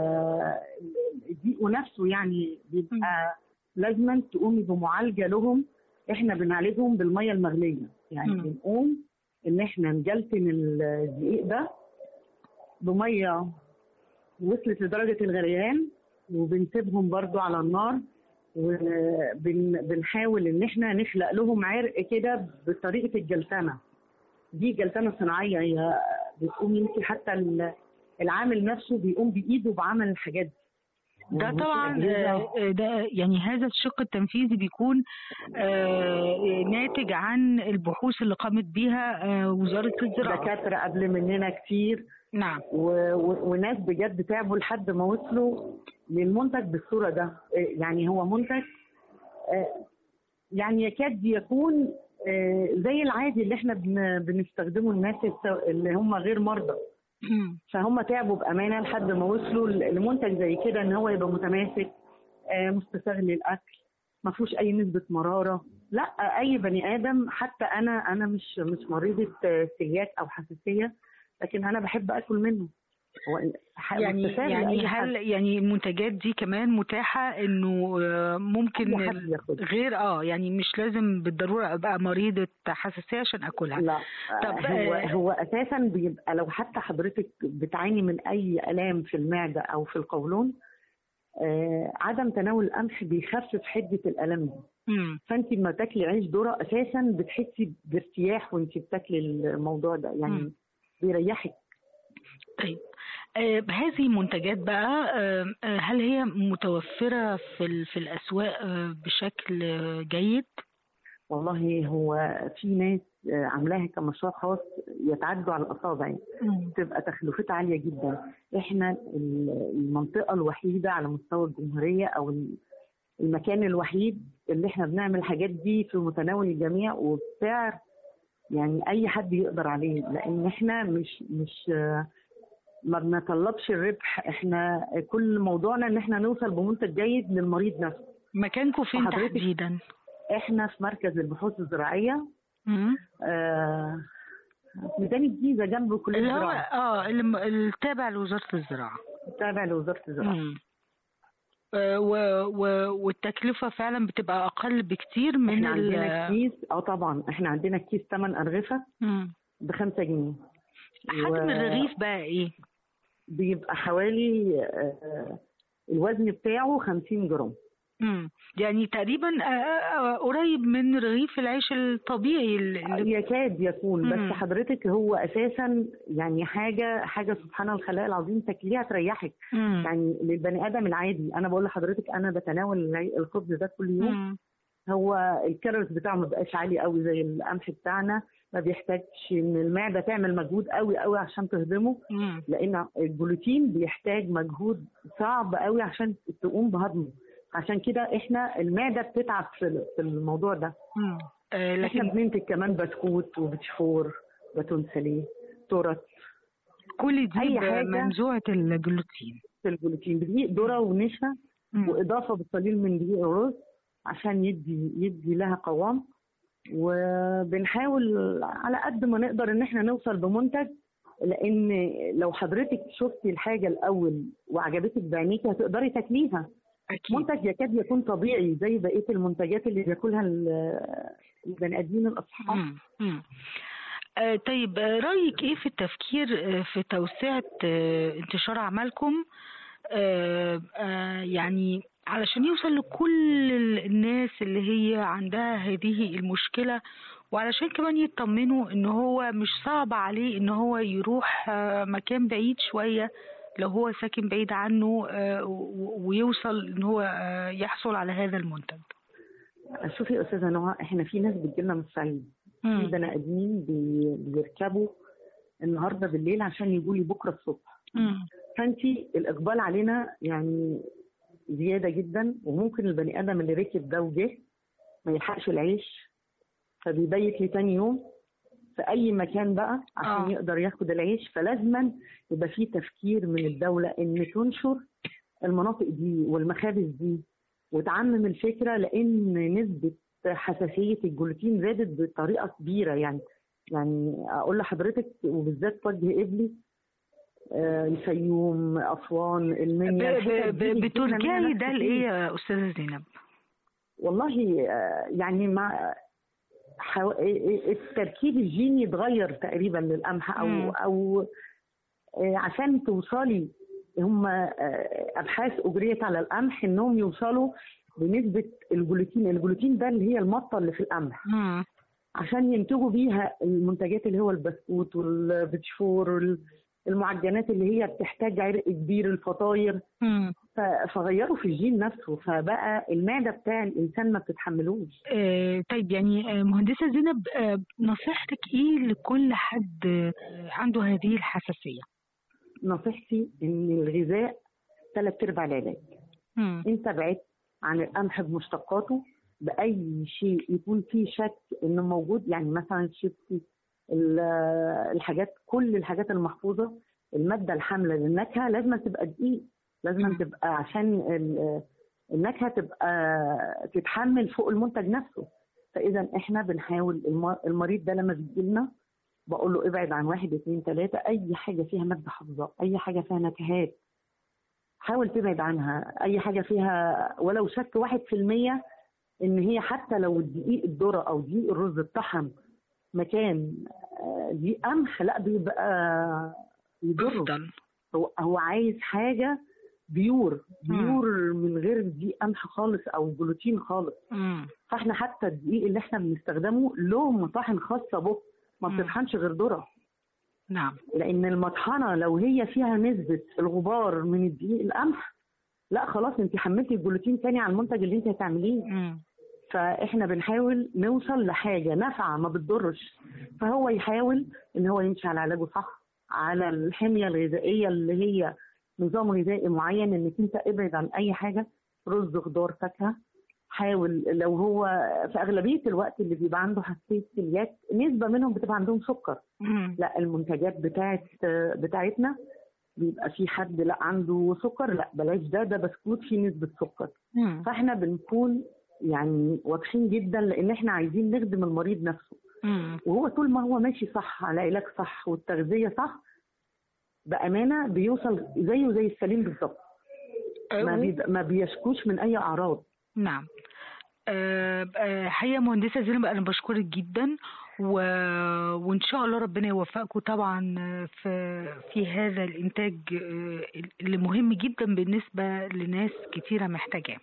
الدقيق ونفسه يعني بيبقى لازما تقومي بمعالجة لهم احنا بنعالجهم بالمية المغلية يعني مم. بنقوم ان احنا نجلتن الدقيق ده بمية وصلت لدرجة الغليان وبنسيبهم برضو على النار وبنحاول ان احنا نخلق لهم عرق كده بطريقة الجلسنة دي جلسنة صناعية هي بتقوم يمكن حتى ال- العامل نفسه بيقوم بإيده بعمل الحاجات دي ده يعني طبعا ممكن أجهزة- آه، ده يعني هذا الشق التنفيذي بيكون آه، ناتج عن البحوث اللي قامت بيها آه، وزارة الزراعة دكاترة قبل مننا كتير نعم و... و... وناس بجد تعبوا لحد ما وصلوا للمنتج بالصورة ده إيه، يعني هو منتج آه، يعني يكاد يكون آه، زي العادي اللي احنا بن... بنستخدمه الناس الس- اللي هم غير مرضى مم. فهم تعبوا بأمانة لحد ما وصلوا ل- لمنتج زي كده ان هو يبقى متماسك آه، مستساغ للأكل ما فيهوش أي نسبة مرارة لا أي بني آدم حتى أنا أنا مش مش مريضة آه، سيلياك أو حساسية لكن أنا بحب آكل منه هو ح- يعني مستساغ يعني لأي حد. هل يعني المنتجات دي كمان متاحة انه آه، ممكن أي حد ال- ياخدها. غير اه يعني مش لازم بالضرورة ابقى مريضة حساسية عشان اكلها لا طب، طب هو آه، هو اساسا بيبقى لو حتى حضرتك بتعاني من اي الام في المعده او في القولون آه عدم تناول القمح بيخفف حده الالم دي مم. فانت لما تاكلي عيش ذره اساسا بتحسي بارتياح وانت بتاكلي الموضوع ده مم. يعني بيريحك طيب آه، هذه المنتجات بقى آه، آه، هل هي متوفرة في ال- في الأسواق آه، بشكل آه، جيد؟ والله هو في ناس آه، عاملاها كمشروع خاص يتعدوا على الاصابع يعني. بتبقى تكلفتها عاليه جدا احنا ال- المنطقه الوحيده على مستوى الجمهوريه او ال- المكان الوحيد اللي احنا بنعمل الحاجات دي في متناول الجميع وبسعر يعني اي حد يقدر عليه لان احنا مش مش آه، ما بنطلبش الربح احنا كل موضوعنا ان احنا نوصل بمنتج جيد للمريض نفسه مكانكم فين وحضرتك- تحديدا؟ احنا في مركز البحوث الزراعيه مم. آه، ميدان الجيزه جنب كليه اللي هو الزراعه اه الم- التابع لوزارة الزراعة تابع لوزاره الزراعه مم. آه، و- و- والتكلفة فعلا بتبقى أقل بكتير من احنا عندنا ال كيس اه طبعا احنا عندنا كيس 8 ارغفه مم. بخمسة جنيه حجم الرغيف بقى إيه؟ بيبقى حوالي آه، الوزن بتاعه 50 جرام مم. يعني تقريبا آه، آه، قريب من رغيف العيش الطبيعي اللي اللي- يكاد يكون مم. بس حضرتك هو اساسا يعني حاجه حاجه سبحان الخلاق العظيم تاكليها تريحك مم. يعني للبني ادم العادي انا بقول لحضرتك انا بتناول العي- الخبز ده كل يوم مم. هو الكالوريز بتاعه ما بقاش عالي قوي زي القمح بتاعنا ما بيحتاجش ان المعده تعمل مجهود قوي قوي عشان تهضمه مم. لان الجلوتين بيحتاج مجهود صعب قوي عشان تقوم بهضمه عشان كده احنا المعده بتتعب في في الموضوع ده مم. آه، احنا لكن بننتج كمان بسكوت وبتشفور باتون ساليه تورت كل دي أي حاجة. منزوعة الجلوتين في الجلوتين بدقيق ذره ونشا مم. واضافه بقليل من دقيق الرز عشان يدي يدي لها قوام وبنحاول على قد ما نقدر ان احنا نوصل بمنتج لان لو حضرتك شفتي الحاجه الاول وعجبتك بعينيكي هتقدري تاكليها أكيد منتج يكاد يكون طبيعي زي بقيه المنتجات اللي بياكلها ال- البني ادمين الاصحاب مم. مم. آه، طيب آه، رأيك ايه في التفكير آه، في توسعة آه، انتشار أعمالكم آه، آه، يعني علشان يوصل لكل ال- الناس اللي هي عندها هذه المشكلة وعلشان كمان يطمنوا ان هو مش صعب عليه ان هو يروح آه، مكان بعيد شوية لو هو ساكن بعيد عنه آه، و- ويوصل ان هو آه، يحصل على هذا المنتج شوفي يا استاذه نوى احنا في ناس بتجيلنا من الصعيد في مم. بني ادمين بي- بيركبوا النهارده بالليل عشان يجوا لي بكره الصبح مم. فانت الاقبال علينا يعني زياده جدا وممكن البني ادم اللي ركب ده وجه ما يلحقش العيش فبيبيت لي تاني يوم في اي مكان بقى عشان آه. يقدر ياخد العيش فلازما يبقى في تفكير من الدوله ان تنشر المناطق دي والمخابز دي وتعمم الفكره لان نسبه حساسيه الجلوتين زادت بطريقه كبيره يعني يعني اقول لحضرتك وبالذات وجه قبلي آه، الفيوم اسوان المنيا ب- ب- الحتت دي ب- بتجيلنا منها بترجعي ناس ده كتير. لايه يا استاذه زينب؟ والله آه، يعني مع حو... التركيب الجيني اتغير تقريبا للقمح او مم. او آه، عشان توصلي هم آه، ابحاث اجريت على القمح انهم يوصلوا لنسبه الجلوتين، الجلوتين ده اللي هي المطه اللي في القمح مم. عشان ينتجوا بيها المنتجات اللي هو البسكوت والبتشفور وال- المعجنات اللي هي بتحتاج عرق كبير الفطاير مم. ف- فغيروا في الجين نفسه فبقى المعده بتاع الانسان ما بتتحملوش آه، طيب يعني آه، مهندسة زينب آه، نصيحتك ايه لكل حد آه، عنده هذه الحساسية؟ نصيحتي ان الغذاء ثلاث ارباع العلاج مم. انت بعدت عن القمح بمشتقاته باي شيء يكون فيه شك انه موجود يعني مثلا الشيبسي ال- الحاجات كل الحاجات المحفوظه الماده الحامله للنكهه لازم تبقى دقيق لازم مم. تبقى عشان ال- النكهه تبقى تتحمل فوق المنتج نفسه فاذا احنا بنحاول الم- المريض ده لما بيجي لنا بقول له ابعد عن واحد اتنين تلاته اي حاجه فيها ماده حافظه اي حاجه فيها نكهات حاول تبعد عنها اي حاجه فيها ولو شك واحد في المية ان هي حتى لو دقيق الذره او دقيق الرز اتطحن مكان آه، دقيق قمح لا بيبقى يضره افضل هو هو عايز حاجه بيور بيور من غير دقيق قمح خالص او جلوتين خالص مم. فاحنا حتى الدقيق اللي احنا بنستخدمه له مطاحن خاصه به ما مم. بتطحنش غير ذره نعم لان المطحنه لو هي فيها نسبه الغبار من الدقيق القمح لا خلاص انت حملتي الجلوتين تاني على المنتج اللي انت هتعمليه مم. فاحنا بنحاول نوصل لحاجه نافعه ما بتضرش فهو يحاول ان هو يمشي على علاجه صح على الحميه الغذائيه اللي هي نظام غذائي معين انك انت ابعد عن اي حاجه رز خضار فاكهه حاول لو هو في اغلبيه الوقت اللي بيبقى عنده حساسيه كليات نسبه منهم بتبقى عندهم سكر مم. لا المنتجات بتاعت بتاعتنا بيبقى في حد لا عنده سكر لا بلاش ده ده بسكوت فيه نسبه سكر مم. فاحنا بنكون يعني واضحين جدا لان احنا عايزين نخدم المريض نفسه مم. وهو طول ما هو ماشي صح على علاج صح والتغذيه صح بامانه بيوصل زيه زي السليم بالظبط ما, بي... ما بيشكوش من اي اعراض نعم آه، آه، حقيقة مهندسة زينب أنا بشكرك جدا و... وإن شاء الله ربنا يوفقكم طبعا في في هذا الإنتاج آه، اللي مهم جدا بالنسبة لناس كتيرة محتاجاه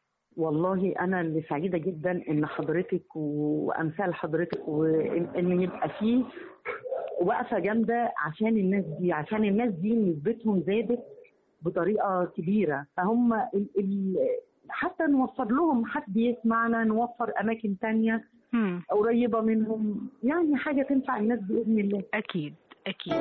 والله انا اللي سعيده جدا ان حضرتك وامثال حضرتك وان إن يبقى فيه وقفه جامده عشان الناس دي عشان الناس دي نسبتهم زادت بطريقه كبيره فهم ال ال حتى نوفر لهم حد يسمعنا نوفر اماكن تانية مم. قريبه منهم يعني حاجه تنفع الناس باذن الله أكيد أكيد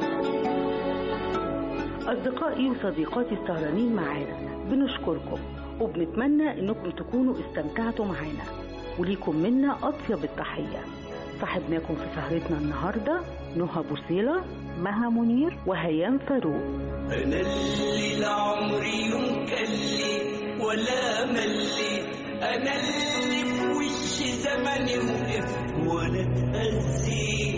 أصدقائي وصديقاتي السهرانين معانا بنشكركم وبنتمنى إنكم تكونوا استمتعتوا معانا وليكم منا أطيب التحية صاحبناكم في سهرتنا النهاردة نهى بوصيلة مها منير وهيام فاروق أنا اللي لعمري يوم كلي ولا ملي أنا اللي في وش زمني وقفت ولا اتأذي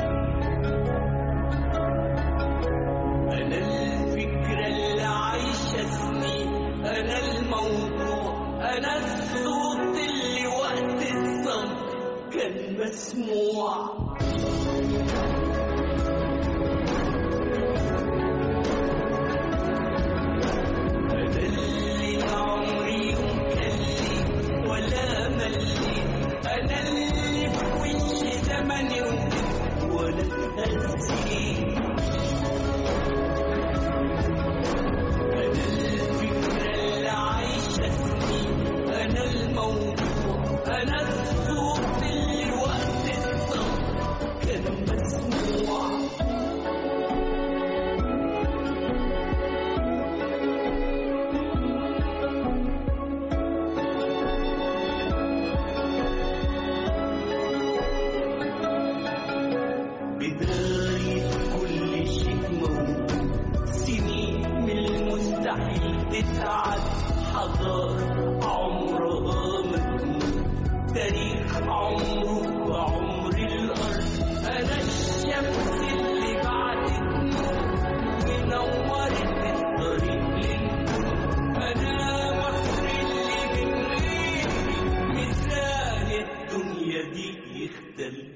أنا الفكرة اللي عايشة سنين أنا الموضوع أنا الصوت اللي وقت الصمت كان مسموع أنا اللي عمري يوم كلي ولا ملي أنا اللي في وش زمني وقفت ولا اتأذي أنا الفكرة اللي عايشة سنين أنا الموضوع أنا الصوت اللي وقت الصمت كان مسموع بداية كل شيء موجود سنين من المستحيل تتعد حضارة عمرها ما تموت تاريخ عمره وعمر الأرض أنا الشمس اللي بعدت نور ونورت الطريق للكل أنا مصر اللي من غيري ميزان الدنيا دي يختلف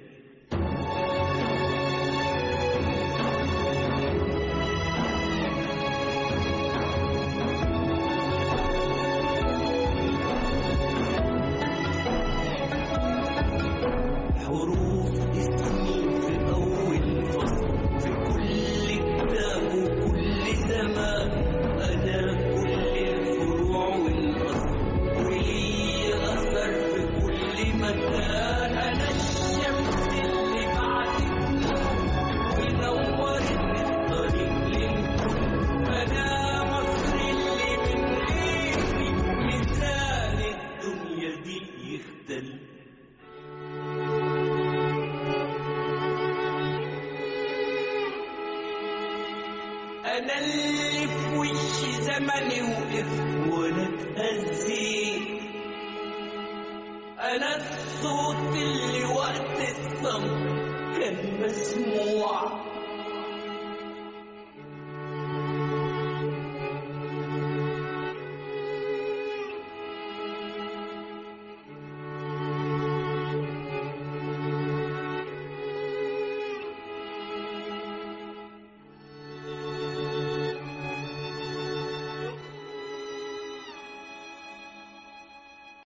حروف اسمي في أول فصل في كل كتاب وكل زمان أنا كل الفروع والأصل ولي أثر في كل مكان أنا الشمس اللي بعدت ونورت الطريق للكل أنا مصر اللي من غيري ميزان الدنيا دي يختلف أنا اللي في وش زمني وقفت ولا اتأذيت أنا الصوت اللي وقت الصمت كان مسموع